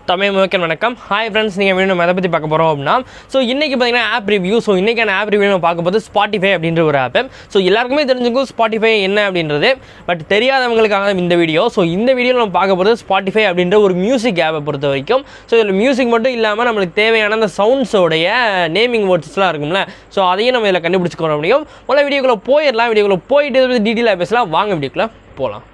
தமிழ் முழுக்க வணக்கம் hi friends நீங்கள் வீடியோ நம்ம எதை பற்றி பார்க்க போகிறோம் அப்படின்னா ஸோ இன்றைக்கி பார்த்தீங்கன்னா ஆப் ரிவ்யூ ஸோ இன்றைக்கான ஆப் ரிவ்யூ நம்ம பார்க்க போது ஸ்பாட்டிஃபை அப்படின்ற ஒரு ஆப் ஸோ எல்லாருக்குமே தெரிஞ்சுக்கும் ஸ்பாட்டிஃபை என்ன அப்படின்றது பட் தெரியாதவங்களுக்காக தான் இந்த வீடியோ ஸோ இந்த வீடியோவில் நம்ம பார்க்க போகிறது ஸ்பாட்டிஃபை அப்படின்ற ஒரு மியூசிக் ஆப்பை பொறுத்த வரைக்கும் ஸோ இதில் மியூசிக் மட்டும் இல்லாமல் நம்மளுக்கு தேவையான அந்த சவுண்ட்ஸோடைய நேமிங் வேர்ட்ஸ்லாம் இருக்கும்ல ஸோ அதையும் நம்ம இதில் கண்டுபிடிச்சிக்க முடியும் முதல்ல வீடியோக்குள்ளே போயிடலாம் வீடியோக்குள்ளே போயிட்டு இதை பற்றி டீட்டெயிலாக பேசலாம் வாங்க வீடியோக்குள்ளே போகலாம்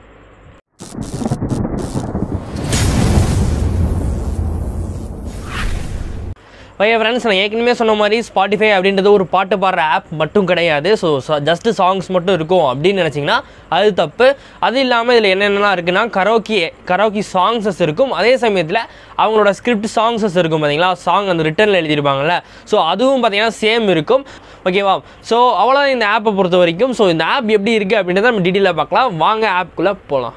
ஓகே ஃப்ரெண்ட்ஸ் நான் ஏற்கனவே சொன்ன மாதிரி ஸ்பாட்டிஃபை அப்படின்றது ஒரு பாட்டு பாடுற ஆப் மட்டும் கிடையாது ஸோ ஜஸ்ட் சாங்ஸ் மட்டும் இருக்கும் அப்படின்னு நினச்சிங்கன்னா அது தப்பு அது இல்லாமல் இதில் என்னென்னலாம் இருக்குன்னா கரோக்கி கரோக்கி சாங்ஸஸ் இருக்கும் அதே சமயத்தில் அவங்களோட ஸ்கிரிப்ட் சாங்ஸஸ் இருக்கும் பார்த்தீங்களா சாங் அந்த ரிட்டர்னில் எழுதியிருப்பாங்கல்ல ஸோ அதுவும் பார்த்தீங்கன்னா சேம் இருக்கும் ஓகேவா ஸோ அவ்வளோதான் இந்த ஆப்பை பொறுத்த வரைக்கும் ஸோ இந்த ஆப் எப்படி இருக்குது அப்படின்றத நம்ம டீட்டெயிலாக பார்க்கலாம் வாங்க ஆப்குள்ளே போகலாம்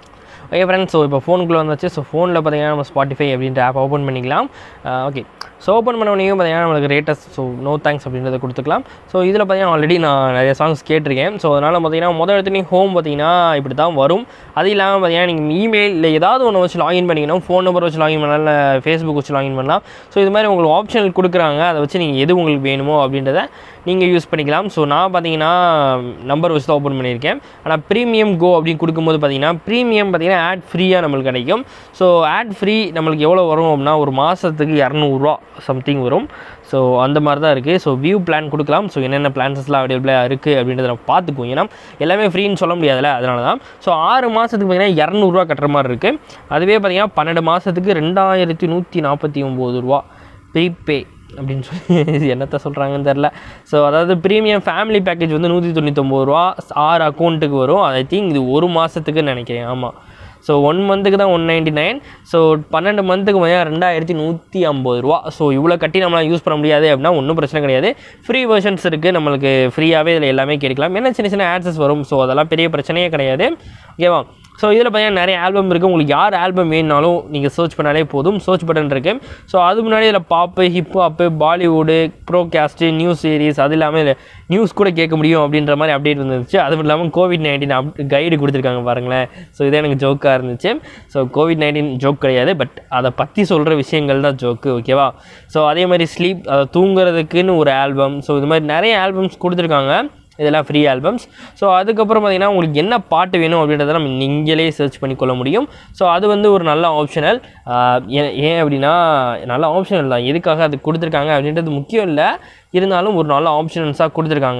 ஓகே ஃப்ரெண்ட்ஸ் ஸோ இப்போ ஃபோனுக்குள்ளே வந்துச்சு ஸோ ஃபோனில் பார்த்தீங்கன்னா நம்ம ஸ்பாட்டிஃபை அப்படின்ற ஆப் ஓப்பன் பண்ணிக்கலாம் ஓகே ஸோ ஓப்பன் பண்ண உடனே பார்த்தீங்கன்னா நம்மளுக்கு ரேட்டஸ் ஸோ நோ தேங்க்ஸ் அப்படின்றத கொடுத்துக்கலாம் ஸோ இதில் பார்த்தீங்கன்னா ஆல்ரெடி நான் நிறைய சாங்ஸ் கேட்டிருக்கேன் ஸோ அதனால் பார்த்தீங்கன்னா முதல் இடத்துல ஹோம் பார்த்தீங்கன்னா இப்படி தான் வரும் அது இல்லாமல் பார்த்தீங்கன்னா நீங்கள் இமெயில் இல்லை ஏதாவது ஒன்று வச்சு லாகின் பண்ணிக்கணும் ஃபோன் நம்பர் வச்சு லாகின் பண்ணலாம் இல்லை ஃபேஸ்புக் வச்சு லாகின் பண்ணலாம் ஸோ இது மாதிரி உங்களுக்கு ஆப்ஷனல் கொடுக்குறாங்க அதை வச்சு நீங்கள் எது உங்களுக்கு வேணுமோ அப்படின்றத நீங்கள் யூஸ் பண்ணிக்கலாம் ஸோ நான் பார்த்தீங்கன்னா நம்பர் வச்சு தான் ஓப்பன் பண்ணியிருக்கேன் ஆனால் ப்ரீமியம் கோ அப்படின்னு கொடுக்கும்போது பார்த்தீங்கன்னா ப்ரீமியம் பார்த்தீங்கன்னா ஆட் ஃப்ரீயாக நம்மளுக்கு கிடைக்கும் ஸோ ஆட் ஃப்ரீ நம்மளுக்கு எவ்வளோ வரும் அப்படின்னா ஒரு மாதத்துக்கு இரநூறுவா சம்திங் வரும் ஸோ அந்த மாதிரி தான் இருக்குது ஸோ வியூ பிளான் கொடுக்கலாம் ஸோ என்னென்ன பிளான்ஸஸ்லாம் அவைலபிளாக இருக்குது அப்படின்றத நம்ம பார்த்துக்குவோம் ஏன்னா எல்லாமே ஃப்ரீன்னு சொல்ல முடியாதுல்ல அதனால தான் ஸோ ஆறு மாதத்துக்கு பார்த்தீங்கன்னா இரநூறுவா கட்டுற மாதிரி இருக்குது அதுவே பார்த்தீங்கன்னா பன்னெண்டு மாதத்துக்கு ரெண்டாயிரத்தி நூற்றி நாற்பத்தி ஒம்பது ரூபா ப்ரீபே அப்படின்னு சொல்லி என்னத்த சொல்கிறாங்கன்னு தெரில ஸோ அதாவது ப்ரீமியம் ஃபேமிலி பேக்கேஜ் வந்து நூற்றி தொண்ணூத்தொம்பது ரூபா ஆறு அக்கௌண்ட்டுக்கு வரும் ஐ திங்க் இது ஒரு மாதத்துக்குன்னு நினைக்கிறேன் ஆமாம் ஸோ ஒன் மந்த்துக்கு தான் ஒன் நைன்ட்டி நைன் ஸோ பன்னெண்டு மந்த்துக்கு பார்த்தீங்கன்னா ரெண்டாயிரத்தி நூற்றி ஐம்பது ரூபா ஸோ இவ்வளோ கட்டி நம்மளால் யூஸ் பண்ண முடியாது அப்படின்னா ஒன்றும் பிரச்சனை கிடையாது ஃப்ரீ வெர்ஷன்ஸ் இருக்குது நம்மளுக்கு ஃப்ரீயாகவே இதில் எல்லாமே கேட்கலாம் ஏன்னா சின்ன சின்ன ஆட்ஸஸ் வரும் ஸோ அதெல்லாம் பெரிய பிரச்சனையே கிடையாது ஓகேவா ஸோ இதில் பார்த்தீங்கன்னா நிறைய ஆல்பம் இருக்குது உங்களுக்கு யார் ஆல்பம் வேணுனாலும் நீங்கள் சர்ச் பண்ணாலே போதும் சர்ச் பட்டன் இருக்குது ஸோ அது முன்னாடி இதில் pop hip hop Bollywood broadcast news series அது இல்லாமல் இதில் நியூஸ் கூட கேட்க முடியும் அப்படின்ற மாதிரி அப்டேட் வந்துருச்சு அதுவும் இல்லாமல் கோவிட் நைன்டீன் அப் கைடு கொடுத்துருக்காங்க பாருங்களேன் ஸோ இதே எனக்கு ஜோக்காக இருந்துச்சு ஸோ கோவிட் நைன்டீன் ஜோக் கிடையாது பட் அதை பற்றி சொல்கிற விஷயங்கள் தான் ஜோக்கு ஓகேவா ஸோ அதே மாதிரி ஸ்லீப் அதை தூங்குறதுக்குன்னு ஒரு ஆல்பம் ஸோ இது மாதிரி நிறைய ஆல்பம்ஸ் கொடுத்துருக்காங்க இதெல்லாம் ஃப்ரீ ஆல்பம்ஸ் ஸோ அதுக்கப்புறம் பார்த்திங்கன்னா உங்களுக்கு என்ன பாட்டு வேணும் அப்படின்றத நம்ம நீங்களே சர்ச் பண்ணிக்கொள்ள முடியும் ஸோ அது வந்து ஒரு நல்ல ஆப்ஷனல் ஏன் ஏன் அப்படின்னா நல்ல ஆப்ஷனல் தான் எதுக்காக அது கொடுத்துருக்காங்க அப்படின்றது முக்கியம் இல்லை இருந்தாலும் ஒரு நல்ல ஆப்ஷனல்ஸாக கொடுத்துருக்காங்க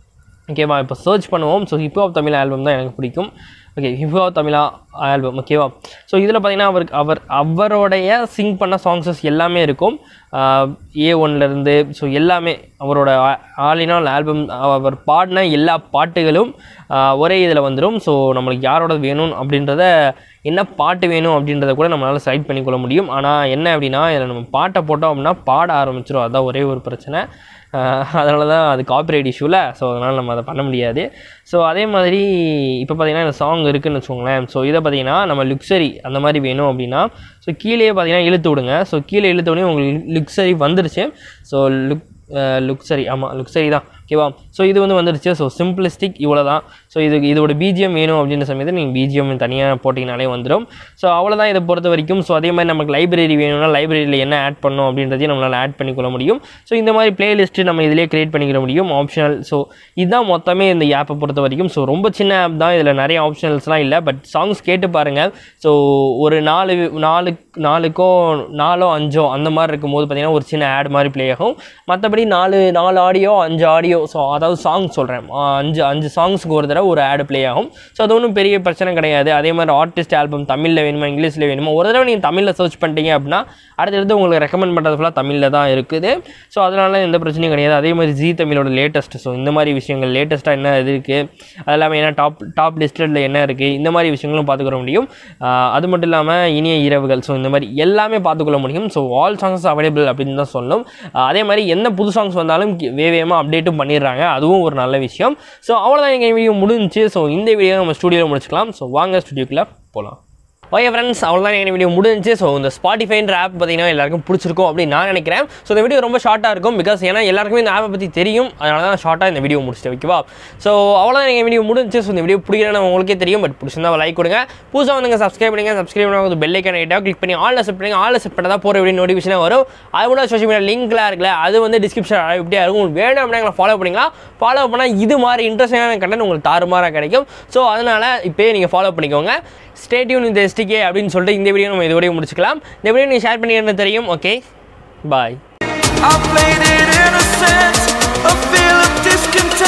ஓகேவா இப்போ சர்ச் பண்ணுவோம் ஸோ ஹிப்ஹாப் தமிழ் ஆல்பம் தான் எனக்கு பிடிக்கும் ஓகே ஹிப்ஹாப் தமிழா ஆல்பம் ஓகேவா ஸோ இதில் பார்த்தீங்கன்னா அவருக்கு அவர் அவருடைய சிங் பண்ண சாங்ஸஸ் எல்லாமே இருக்கும் ஏ ஒன்லேருந்து ஸோ எல்லாமே அவரோட ஆலினால் ஆல்பம் அவர் பாடின எல்லா பாட்டுகளும் ஒரே இதில் வந்துடும் ஸோ நம்மளுக்கு யாரோட வேணும் அப்படின்றத என்ன பாட்டு வேணும் அப்படின்றத கூட நம்மளால் செலக்ட் பண்ணிக்கொள்ள முடியும் ஆனால் என்ன அப்படின்னா இதில் நம்ம பாட்டை போட்டோம் அப்படின்னா பாட ஆரம்பிச்சிடும் அதுதான் ஒரே ஒரு பிரச்சனை அதனால தான் அது காப்பிரைட் இஷ்யூவில் ஸோ அதனால் நம்ம அதை பண்ண முடியாது ஸோ அதே மாதிரி இப்போ பார்த்திங்கன்னா இந்த சாங் இருக்குதுன்னு வச்சுக்கோங்களேன் ஸோ இதை பார்த்திங்கன்னா நம்ம லுக்ஸரி அந்த மாதிரி வேணும் அப்படின்னா ஸோ கீழே பார்த்திங்கன்னா இழுத்து விடுங்க ஸோ கீழே இழுத்த உடனே உங்களுக்கு லுக்ஸரி வந்துருச்சு ஸோ லுக் லுக்ஸரி ஆமாம் லுக்ஸரி தான் ஓகேவா ஸோ இது வந்து வந்துருச்சு ஸோ சிம்பிளிஸ்டிக் இவ்வளோ தான் ஸோ இது இதோட பிஜிஎம் வேணும் அப்படின்ற சமயத்தில் நீங்கள் பிஜிஎம் தனியாக போட்டிங்கனாலே வந்துடும் ஸோ அவ்வளோதான் இதை பொறுத்த வரைக்கும் ஸோ அதே மாதிரி நமக்கு லைப்ரரி வேணும்னா லைப்ரரியில் என்ன ஆட் பண்ணணும் அப்படின்றதையும் நம்மளால் ஆட் பண்ணிக்கொள்ள முடியும் ஸோ இந்த மாதிரி பிளேலிஸ்ட்டு நம்ம இதிலே க்ரியேட் பண்ணிக்கிற முடியும் ஆப்ஷனல் ஸோ இதுதான் மொத்தமே இந்த ஆப்பை பொறுத்த வரைக்கும் ஸோ ரொம்ப சின்ன ஆப் தான் இதில் நிறைய ஆப்ஷனல்ஸ்லாம் இல்லை பட் சாங்ஸ் கேட்டு பாருங்கள் ஸோ ஒரு நாலு நாலு நாலுக்கோ நாலோ அஞ்சோ அந்த மாதிரி இருக்கும்போது பார்த்திங்கன்னா ஒரு சின்ன ஆட் மாதிரி ப்ளே ஆகும் மற்றபடி நாலு நாலு ஆடியோ அஞ்சு ஆடியோ ஸோ அதாவது சாங் சொல்கிறேன் அஞ்சு அஞ்சு சாங்ஸுக்கு ஒரு தடவை ஒரு ஆடு ப்ளே ஆகும் ஸோ அது ஒன்றும் பெரிய பிரச்சனை கிடையாது அதே மாதிரி ஆர்டிஸ்ட் ஆல்பம் தமிழில் வேணுமா இங்கிலீஷில் வேணுமா ஒரு தடவை நீங்கள் தமிழில் சர்ச் பண்ணிட்டீங்க அப்படின்னா அடுத்தடுத்து உங்களுக்கு ரெக்கமெண்ட் பண்ணுறது ஃபுல்லாக தமிழில் தான் இருக்குது ஸோ அதனால எந்த பிரச்சனையும் கிடையாது அதே மாதிரி ஜி தமிழோட லேட்டஸ்ட் ஸோ இந்த மாதிரி விஷயங்கள் லேட்டஸ்ட்டாக என்ன இது இருக்குது அது இல்லாமல் என்ன டாப் டாப் லிஸ்டடில் என்ன இருக்குது இந்த மாதிரி விஷயங்களும் பார்த்துக்கிற முடியும் அது மட்டும் இல்லாமல் இனிய இரவுகள் ஸோ இந்த மாதிரி எல்லாமே பார்த்துக்கொள்ள முடியும் ஸோ ஆல் சாங்ஸ் அவைலபிள் அப்படின்னு தான் சொல்லணும் அதே மாதிரி எந்த புது சாங்ஸ் வந்தாலும் வேவேமாக அப்டேட்டும் பண்ணிடுறாங்க அதுவும் ஒரு நல்ல விஷயம் ஸோ அவ்வளோதான் எங்கள் வீடியோ முடிஞ்சிச்சு ஸோ இந்த வீடியோ நம்ம ஸ்டுடியோவில் முடிச்சுக்கலாம் ஸோ வாங்க ஸ்டுடியோக்குள்ளே போகலாம் ஓகே ஃப்ரெண்ட்ஸ் அவ்வளோதான் எங்கள் வீடியோ முடிஞ்சுச்சு ஸோ இந்த ஸ்பாட்டிஃபைன்ற ஆப் பார்த்தீங்கன்னா எல்லாருக்கும் பிடிச்சிருக்கும் அப்படின்னு நான் நினைக்கிறேன் ஸோ இந்த வீடியோ ரொம்ப ஷார்ட்டாக இருக்கும் பிகாஸ் ஏன்னா எல்லாருக்குமே இந்த ஆப்பை பற்றி தெரியும் அதனால தான் ஷார்ட்டாக இந்த வீடியோ முடிச்சிட்டு ஓகேவா ஸோ அவ்வளோதான் எங்கள் வீடியோ முடிஞ்சுச்சு ஸோ இந்த வீடியோ பிடிக்கிறேன்னு உங்களுக்கே தெரியும் பட் பிடிச்சிருந்தா லைக் கொடுங்க புதுசாக வந்து சப்ஸ்கிரைப் பண்ணுங்க சப்ஸ்கிரைப் பண்ணி பெல் ஐக்கான ஐட்டாக கிளிக் பண்ணி ஆல் செட் பண்ணுங்க ஆல் செட் பண்ணால் தான் போகிற வீடியோ நோட்டிஃபிகேஷனாக வரும் அது கூட சோஷியல் மீடியா லிங்க்லாம் இருக்குல்ல அது வந்து டிஸ்கிரிப்ஷன் இப்படியா இருக்கும் உங்களுக்கு வேணும் அப்படின்னா எங்களை ஃபாலோ பண்ணிக்கலாம் ஃபாலோ பண்ணால் இது மாதிரி இன்ட்ரெஸ்டிங்கான கண்டென்ட் உங்களுக்கு தாறுமாறாக கிடைக்கும் ஸோ அதனால் இப்போயே நீங்கள் ஃபாலோ பண்ணிக்கோங்க ஸ்டேட்யூன் இந்த எஸ்டிகே அப்படின்னு சொல்லிட்டு இந்த வீடியோ நம்ம இதோடய முடிச்சுக்கலாம் இந்த வீடியோ நீங்கள் ஷேர் பண்ணிக்கிறேன்னு தெரியும் okay bye I played it innocent, a feel of discontent.